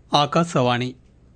ఆకాశవాణి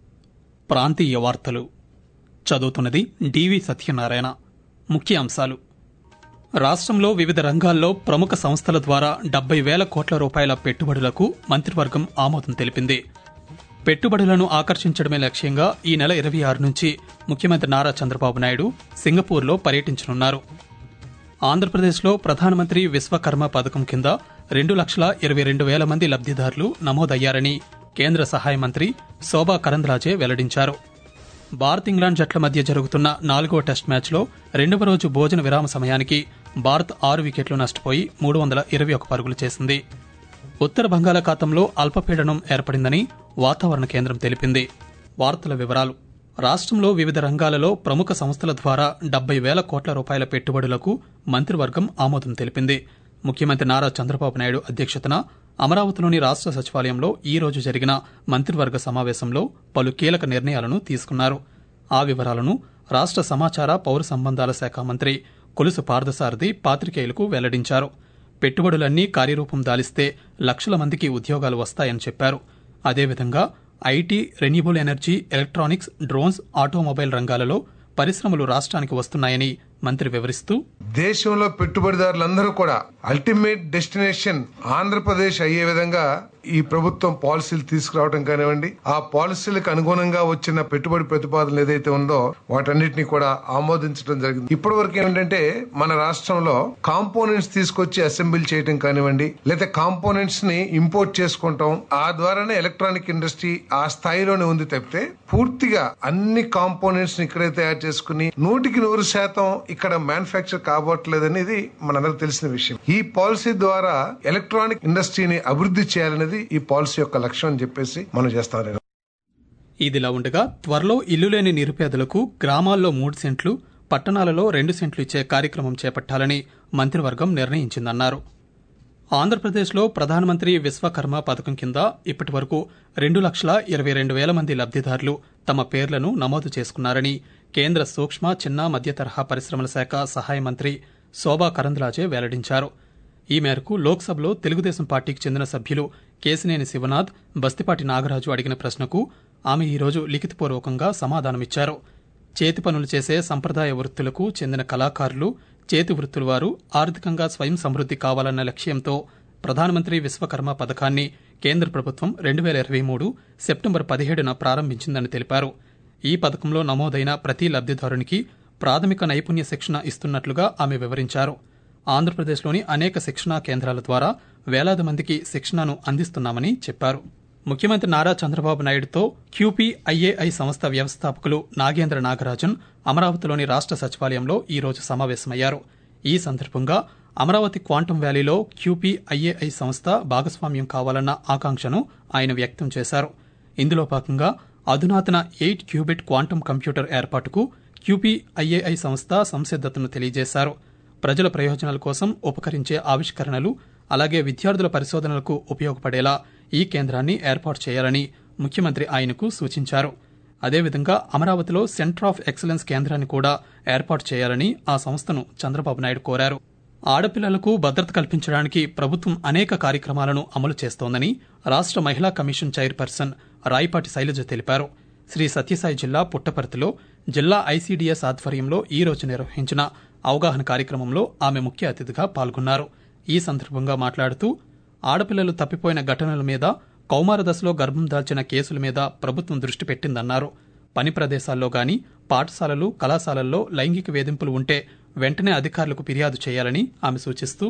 ప్రాంతీయ వార్తలు చదువుతున్నది డివి సత్యనారాయణ ముఖ్య అంశాలు రాష్ట్రంలో వివిధ రంగాల్లో ప్రముఖ సంస్థల ద్వారా డెబ్బై వేల కోట్ల రూపాయల పెట్టుబడులకు మంత్రివర్గం ఆమోదం తెలిపింది పెట్టుబడులను ఆకర్షించడమే లక్ష్యంగా ఈ నెల ఇరవై ఆరు నుంచి ముఖ్యమంత్రి నారా చంద్రబాబు నాయుడు సింగపూర్లో పర్యటించనున్నారు ఆంధ్రప్రదేశ్లో ప్రధానమంత్రి విశ్వకర్మ పథకం కింద రెండు లక్షల ఇరవై రెండు వేల మంది లబ్దిదారులు నమోదయ్యారని కేంద్ర సహాయ మంత్రి శోభా కరంద్లాజే వెల్లడించారు భారత్ ఇంగ్లాండ్ జట్ల మధ్య జరుగుతున్న నాలుగో టెస్ట్ మ్యాచ్లో రెండవ రోజు భోజన విరామ సమయానికి భారత్ ఆరు వికెట్లు నష్టపోయి మూడు వందల ఇరవై ఒక పరుగులు చేసింది ఉత్తర బంగాళాఖాతంలో అల్పపీడనం ఏర్పడిందని వాతావరణ కేంద్రం తెలిపింది వార్తల వివరాలు రాష్ట్రంలో వివిధ రంగాలలో ప్రముఖ సంస్థల ద్వారా డెబ్బై వేల కోట్ల రూపాయల పెట్టుబడులకు మంత్రివర్గం ఆమోదం తెలిపింది ముఖ్యమంత్రి నారా చంద్రబాబు నాయుడు అధ్యక్షతన అమరావతిలోని రాష్ట్ర సచివాలయంలో ఈ రోజు జరిగిన మంత్రివర్గ సమావేశంలో పలు కీలక నిర్ణయాలను తీసుకున్నారు ఆ వివరాలను రాష్ట్ర సమాచార పౌర సంబంధాల శాఖ మంత్రి కొలుసు పార్థసారథి పాత్రికేయులకు వెల్లడించారు పెట్టుబడులన్నీ కార్యరూపం దాలిస్తే లక్షల మందికి ఉద్యోగాలు వస్తాయని చెప్పారు అదేవిధంగా IT renewable energy electronics drones automobile రంగాలలో పరిశ్రమలు రాష్ట్రానికి వస్తున్నాయని మంత్రి వివరిస్తూ దేశంలో పెట్టుబడిదారులందరూ కూడా అల్టిమేట్ డెస్టినేషన్ ఆంధ్రప్రదేశ్ అయ్యే విధంగా ఈ ప్రభుత్వం పాలసీలు తీసుకురావడం కానివ్వండి ఆ పాలసీలకు అనుగుణంగా వచ్చిన పెట్టుబడి ప్రతిపాదనలు ఏదైతే ఉందో వాటన్నిటిని కూడా ఆమోదించడం జరిగింది ఇప్పటి వరకు ఏంటంటే మన రాష్ట్రంలో కాంపోనెంట్స్ తీసుకొచ్చి అసెంబ్లీ చేయడం కానివ్వండి లేదా కాంపోనెంట్స్ ని ఇంపోర్ట్ చేసుకుంటాం ఆ ద్వారానే ఎలక్ట్రానిక్ ఇండస్ట్రీ ఆ స్థాయిలోనే ఉంది తప్పితే పూర్తిగా అన్ని కాంపోనెంట్స్ ని ఇక్కడే తయారు చేసుకుని నూటికి నూరు శాతం ఇక్కడ మ్యానుఫ్యాక్చర్ కాబోట్లేదు అనేది మనందరికి తెలిసిన విషయం ఈ పాలసీ ద్వారా ఎలక్ట్రానిక్ ఇండస్ట్రీని అభివృద్ధి చేయాలనేది ఈ పాలసీ యొక్క లక్ష్యం అని చెప్పేసి మనం చేస్తాం ఇదిలా ఉండగా త్వరలో ఇల్లు లేని నిరుపేదలకు గ్రామాల్లో మూడు సెంట్లు పట్టణాలలో రెండు సెంట్లు ఇచ్చే కార్యక్రమం చేపట్టాలని మంత్రివర్గం నిర్ణయించిందన్నారు ఆంధ్రప్రదేశ్లో ప్రధానమంత్రి విశ్వకర్మ పథకం కింద ఇప్పటి వరకు రెండు లక్షల ఇరవై రెండు వేల మంది లబ్దిదారులు తమ పేర్లను నమోదు చేసుకున్నారని కేంద్ర సూక్ష్మ చిన్న మధ్య తరహా పరిశ్రమల శాఖ సహాయ మంత్రి శోభా కరంద్లాజే వెల్లడించారు ఈ మేరకు లోక్సభలో తెలుగుదేశం పార్టీకి చెందిన సభ్యులు కేసినేని శివనాథ్ బస్తిపాటి నాగరాజు అడిగిన ప్రశ్నకు ఆమె ఈరోజు లిఖితపూర్వకంగా సమాధానమిచ్చారు చేతి పనులు చేసే సంప్రదాయ వృత్తులకు చెందిన కళాకారులు చేతి వృత్తుల వారు ఆర్థికంగా స్వయం సమృద్ది కావాలన్న లక్ష్యంతో ప్రధానమంత్రి విశ్వకర్మ పథకాన్ని కేంద్ర ప్రభుత్వం రెండు వేల ఇరవై మూడు సెప్టెంబర్ పదిహేడున ప్రారంభించిందని తెలిపారు ఈ పథకంలో నమోదైన ప్రతి లబ్దిదారునికి ప్రాథమిక నైపుణ్య శిక్షణ ఇస్తున్నట్లుగా ఆమె వివరించారు ఆంధ్రప్రదేశ్లోని అనేక శిక్షణా కేంద్రాల ద్వారా వేలాది మందికి శిక్షణను అందిస్తున్నామని చెప్పారు ముఖ్యమంత్రి నారా చంద్రబాబు నాయుడుతో క్యూపీఐఏఐ సంస్థ వ్యవస్థాపకులు నాగేంద్ర నాగరాజన్ అమరావతిలోని రాష్ట్ర సచివాలయంలో ఈ రోజు సమావేశమయ్యారు ఈ సందర్భంగా అమరావతి క్వాంటం వ్యాలీలో క్యూపీఐఏఐ సంస్థ భాగస్వామ్యం కావాలన్న ఆకాంక్షను ఆయన వ్యక్తం చేశారు ఇందులో భాగంగా అధునాతన ఎయిట్ క్యూబిట్ క్వాంటం కంప్యూటర్ ఏర్పాటుకు క్యూపీఐఏఐ సంస్థ సంసిద్దతను తెలియజేశారు ప్రజల ప్రయోజనాల కోసం ఉపకరించే ఆవిష్కరణలు అలాగే విద్యార్థుల పరిశోధనలకు ఉపయోగపడేలా ఈ కేంద్రాన్ని ఏర్పాటు చేయాలని ముఖ్యమంత్రి ఆయనకు సూచించారు అదేవిధంగా అమరావతిలో సెంటర్ ఆఫ్ ఎక్సలెన్స్ కేంద్రాన్ని కూడా ఏర్పాటు చేయాలని ఆ సంస్థను చంద్రబాబు నాయుడు కోరారు ఆడపిల్లలకు భద్రత కల్పించడానికి ప్రభుత్వం అనేక కార్యక్రమాలను అమలు చేస్తోందని రాష్ట్ర మహిళా కమిషన్ చైర్పర్సన్ రాయిపాటి శైలజ తెలిపారు శ్రీ సత్యసాయి జిల్లా పుట్టపర్తిలో జిల్లా ఐసీడీఎస్ ఆధ్వర్యంలో ఈ రోజు నిర్వహించిన అవగాహన కార్యక్రమంలో ఆమె ముఖ్య అతిథిగా పాల్గొన్నారు ఈ సందర్భంగా మాట్లాడుతూ ఆడపిల్లలు తప్పిపోయిన ఘటనల మీద కౌమార దశలో గర్భం దాల్చిన కేసుల మీద ప్రభుత్వం దృష్టి పెట్టిందన్నారు పని ప్రదేశాల్లో గాని పాఠశాలలు కళాశాలల్లో లైంగిక వేధింపులు ఉంటే వెంటనే అధికారులకు ఫిర్యాదు చేయాలని ఆమె సూచిస్తూ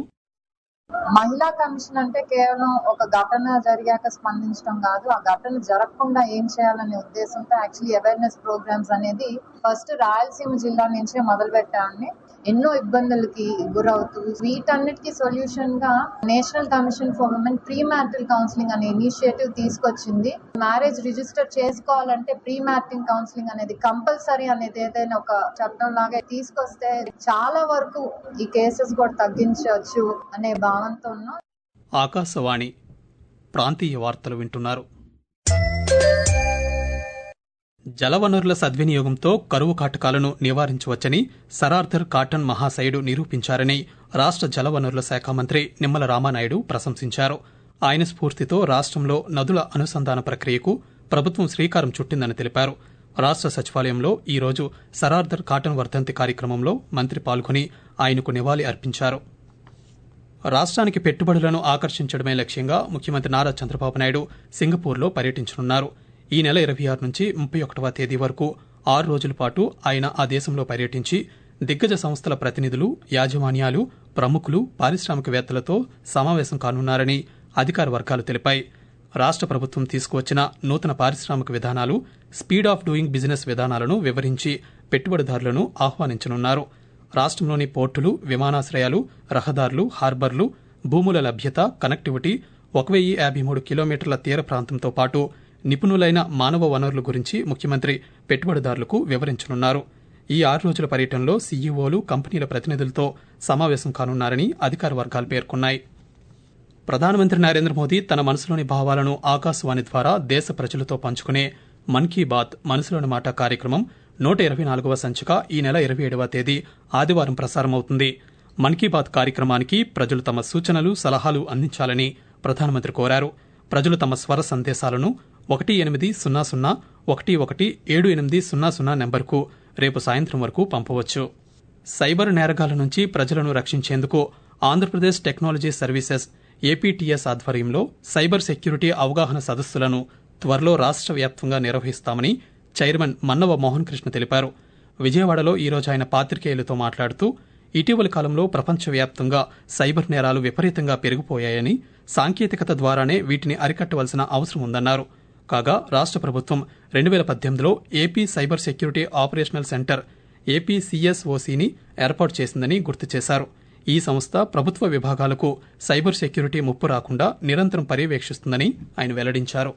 మహిళా కమిషన్ అంటే కేవలం ఒక ఘటన జరిగాక స్పందించడం కాదు ఆ ఘటన జరగకుండా ఏం చేయాలనే ఉద్దేశంతో యాక్చువల్లీ అవేర్నెస్ ప్రోగ్రామ్స్ అనేది ఫస్ట్ రాయలసీమ జిల్లా నుంచే మొదలు పెట్టామండి ఎన్నో ఇబ్బందులకి గురవుతూ వీటన్నిటికీ సొల్యూషన్ గా national commission for women pre marital counselling అనే ఇనిషియేటివ్ తీసుకొచ్చింది మ్యారేజ్ రిజిస్టర్ చేసుకోవాలంటే ప్రీ మ్యారిటల్ కౌన్సిలింగ్ అనేది కంపల్సరీ అనేది ఏదైనా ఒక చట్టం లాగా తీసుకొస్తే చాలా వరకు ఈ కేసెస్ కూడా తగ్గించవచ్చు అనే భావంతో ఉన్నాం ఆకాశవాణి ప్రాంతీయ వార్తలు వింటున్నారు జలవనరుల సద్వినియోగంతో కరువు కాటకాలను నివారించవచ్చని సరార్థర్ కాటన్ మహాశయుడు నిరూపించారని రాష్ట్ర జలవనరుల శాఖ మంత్రి నిమ్మల రామానాయుడు ప్రశంసించారు ఆయన స్ఫూర్తితో రాష్ట్రంలో నదుల అనుసంధాన ప్రక్రియకు ప్రభుత్వం శ్రీకారం చుట్టిందని తెలిపారు రాష్ట్ర సచివాలయంలో ఈ రోజు సరార్దర్ కాటన్ వర్ధంతి కార్యక్రమంలో మంత్రి పాల్గొని ఆయనకు నివాళి అర్పించారు రాష్ట్రానికి పెట్టుబడులను ఆకర్షించడమే లక్ష్యంగా ముఖ్యమంత్రి నారా చంద్రబాబు నాయుడు సింగపూర్లో పర్యటించనున్నారు ఈ నెల ఇరవై ఆరు నుంచి ముప్పై ఒకటవ తేదీ వరకు ఆరు రోజుల పాటు ఆయన ఆ దేశంలో పర్యటించి దిగ్గజ సంస్థల ప్రతినిధులు యాజమాన్యాలు ప్రముఖులు పారిశ్రామికవేత్తలతో సమావేశం కానున్నారని అధికార వర్గాలు తెలిపాయి రాష్ట్ర ప్రభుత్వం తీసుకువచ్చిన నూతన పారిశ్రామిక విధానాలు స్పీడ్ ఆఫ్ డూయింగ్ బిజినెస్ విధానాలను వివరించి పెట్టుబడిదారులను ఆహ్వానించనున్నారు రాష్ట్రంలోని పోర్టులు విమానాశ్రయాలు రహదారులు హార్బర్లు భూముల లభ్యత కనెక్టివిటీ ఒక వెయ్యి యాభై మూడు కిలోమీటర్ల తీర ప్రాంతంతో పాటు నిపుణులైన మానవ వనరుల గురించి ముఖ్యమంత్రి పెట్టుబడిదారులకు వివరించనున్నారు ఈ ఆరు రోజుల పర్యటనలో సీఈఓలు కంపెనీల ప్రతినిధులతో సమావేశం కానున్నారని అధికార వర్గాలు పేర్కొన్నాయి ప్రధానమంత్రి నరేంద్ర మోదీ తన మనసులోని భావాలను ఆకాశవాణి ద్వారా దేశ ప్రజలతో పంచుకునే మన్ కీ బాత్ మనసులోని మాట కార్యక్రమం నూట ఇరవై నాలుగవ సంచిక ఈ నెల ఇరవై ఏడవ తేదీ ఆదివారం ప్రసారమవుతుంది మన్ కీ బాత్ కార్యక్రమానికి ప్రజలు తమ సూచనలు సలహాలు అందించాలని ప్రధానమంత్రి కోరారు ప్రజలు తమ స్వర సందేశాలను ఒకటి ఎనిమిది సున్నా సున్నా ఒకటి ఒకటి ఏడు ఎనిమిది సున్నా సున్నా నెంబర్కు రేపు సాయంత్రం వరకు పంపవచ్చు సైబర్ నేరగాల నుంచి ప్రజలను రక్షించేందుకు ఆంధ్రప్రదేశ్ టెక్నాలజీ సర్వీసెస్ ఏపీటీఎస్ ఆధ్వర్యంలో సైబర్ సెక్యూరిటీ అవగాహన సదస్సులను త్వరలో రాష్ట్ర వ్యాప్తంగా నిర్వహిస్తామని చైర్మన్ మన్నవ మోహన్ కృష్ణ తెలిపారు విజయవాడలో ఈరోజు ఆయన పాత్రికేయులతో మాట్లాడుతూ ఇటీవలి కాలంలో ప్రపంచవ్యాప్తంగా సైబర్ నేరాలు విపరీతంగా పెరిగిపోయాయని సాంకేతికత ద్వారానే వీటిని అరికట్టవలసిన అవసరం ఉందన్నారు కాగా రాష్ట్ర ప్రభుత్వం రెండు వేల పద్దెనిమిదిలో AP cyber security operational centre AP సిఎస్ఓసిని ఏర్పాటు చేసిందని గుర్తు చేశారు ఈ సంస్థ ప్రభుత్వ విభాగాలకు సైబర్ సెక్యూరిటీ ముప్పు రాకుండా నిరంతరం పర్యవేక్షిస్తుందని ఆయన వెల్లడించారు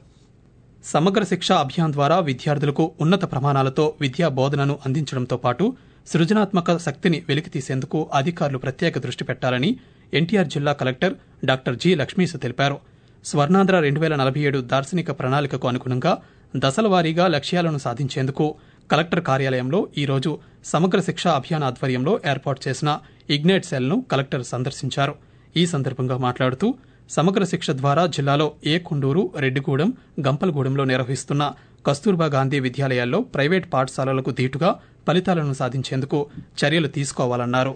సమగ్ర శిక్ష అభియాన్ ద్వారా విద్యార్థులకు ఉన్నత ప్రమాణాలతో విద్యా బోధనను అందించడంతో పాటు సృజనాత్మక శక్తిని వెలికితీసేందుకు అధికారులు ప్రత్యేక దృష్టి పెట్టాలని ఎన్టీఆర్ జిల్లా కలెక్టర్ డాక్టర్ జి లక్ష్మీస్ తెలిపారు స్వర్ణాంధ్ర రెండు వేల నలభై ఏడు దార్శనిక ప్రణాళికకు అనుగుణంగా దశల వారీగా లక్ష్యాలను సాధించేందుకు కలెక్టర్ కార్యాలయంలో ఈరోజు సమగ్ర శిక్ష అభియాన్ ఆధ్వర్యంలో ఏర్పాటు చేసిన ఇగ్నైట్ సెల్ను కలెక్టర్ సందర్శించారు ఈ సందర్భంగా మాట్లాడుతూ సమగ్ర శిక్ష ద్వారా జిల్లాలో ఏ కొండూరు రెడ్డిగూడెం గంపలగూడెంలో నిర్వహిస్తున్న కస్తూర్బా గాంధీ విద్యాలయాల్లో ప్రైవేట్ పాఠశాలలకు ధీటుగా ఫలితాలను సాధించేందుకు చర్యలు తీసుకోవాలన్నారు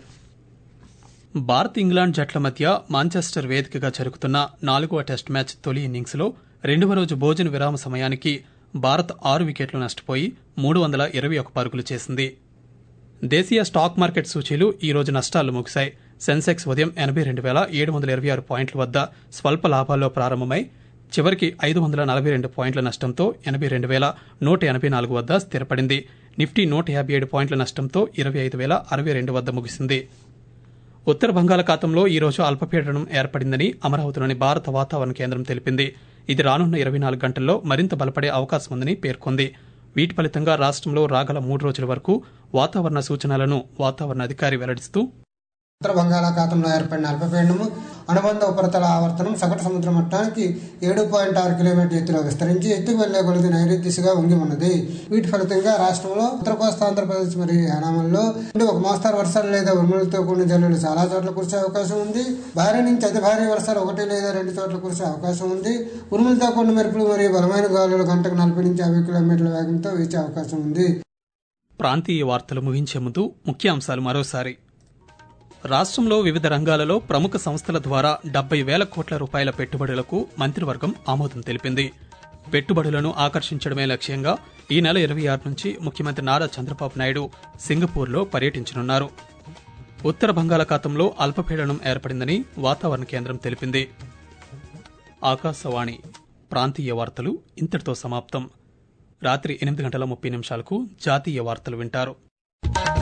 భారత్ ఇంగ్లాండ్ జట్ల మధ్య మాంచెస్టర్ వేదికగా జరుగుతున్న నాలుగవ టెస్ట్ మ్యాచ్ తొలి ఇన్నింగ్స్లో రెండవ రోజు భోజన విరామ సమయానికి భారత్ ఆరు వికెట్లు నష్టపోయి మూడు వందల ఇరవై ఒక పరుగులు చేసింది దేశీయ స్టాక్ మార్కెట్ సూచీలు ఈ రోజు నష్టాల్లో ముగిశాయి సెన్సెక్స్ ఉదయం ఎనభై రెండు వేల ఏడు వందల ఇరవై ఆరు పాయింట్ల వద్ద స్వల్ప లాభాల్లో ప్రారంభమై చివరికి ఐదు వందల నలభై రెండు పాయింట్ల నష్టంతో ఎనభై రెండు వేల నూట ఎనభై నాలుగు వద్ద స్థిరపడింది నిఫ్టీ నూట యాభై ఏడు పాయింట్ల నష్టంతో ఇరవై ఐదు వేల అరవై రెండు వద్ద ముగిసింది ఉత్తర బంగాళాఖాతంలో ఈ రోజు అల్పపీడనం ఏర్పడిందని అమరావతిలోని భారత వాతావరణ కేంద్రం తెలిపింది ఇది రానున్న ఇరవై నాలుగు గంటల్లో మరింత బలపడే అవకాశం ఉందని పేర్కొంది వీటి ఫలితంగా రాష్ట్రంలో రాగల మూడు రోజుల వరకు వాతావరణ సూచనలను వాతావరణ అధికారి వెల్లడిస్తూ ఉత్తర బంగాళాఖాతంలో ఏర్పడిన అల్పపీడనము అనుబంధ ఉపరితల ఆవర్తనం సగటు సముద్ర మట్టానికి ఏడు పాయింట్ ఆరు కిలోమీటర్ ఎత్తులో విస్తరించి ఎత్తుకు వెళ్లే కొలది నైరుతి దిశగా ఉంగి ఉన్నది వీటి ఫలితంగా రాష్ట్రంలో ఉత్తర కోస్తా ఆంధ్రప్రదేశ్ మరియు యానామంలో నుండి ఒక మోస్తారు వర్షాలు లేదా ఉరుములతో కూడిన జల్లులు చాలా చోట్ల కురిసే అవకాశం ఉంది భారీ నుంచి అతి భారీ వర్షాలు ఒకటి లేదా రెండు చోట్ల కురిసే అవకాశం ఉంది ఉరుములతో కూడిన మెరుపులు మరియు బలమైన గాలులు గంటకు నలభై నుంచి యాభై కిలోమీటర్ల వేగంతో వీచే అవకాశం ఉంది ప్రాంతీయ వార్తలు ముగించే ముందు ముఖ్యాంశాలు మరోసారి రాష్ట్రంలో వివిధ రంగాలలో ప్రముఖ సంస్థల ద్వారా డెబ్బై వేల కోట్ల రూపాయల పెట్టుబడులకు మంత్రివర్గం ఆమోదం తెలిపింది పెట్టుబడులను ఆకర్షించడమే లక్ష్యంగా ఈ నెల ఇరవై ఆరు నుంచి ముఖ్యమంత్రి నారా చంద్రబాబు నాయుడు సింగపూర్లో పర్యటించనున్నారు ఉత్తర బంగాళాఖాతంలో అల్పపీడనం ఏర్పడిందని వాతావరణ కేంద్రం తెలిపింది ఆకాశవాణి ప్రాంతీయ వార్తలు ఇంతటితో సమాప్తం రాత్రి ఎనిమిది గంటల ముప్పై నిమిషాలకు జాతీయ వార్తలు వింటారు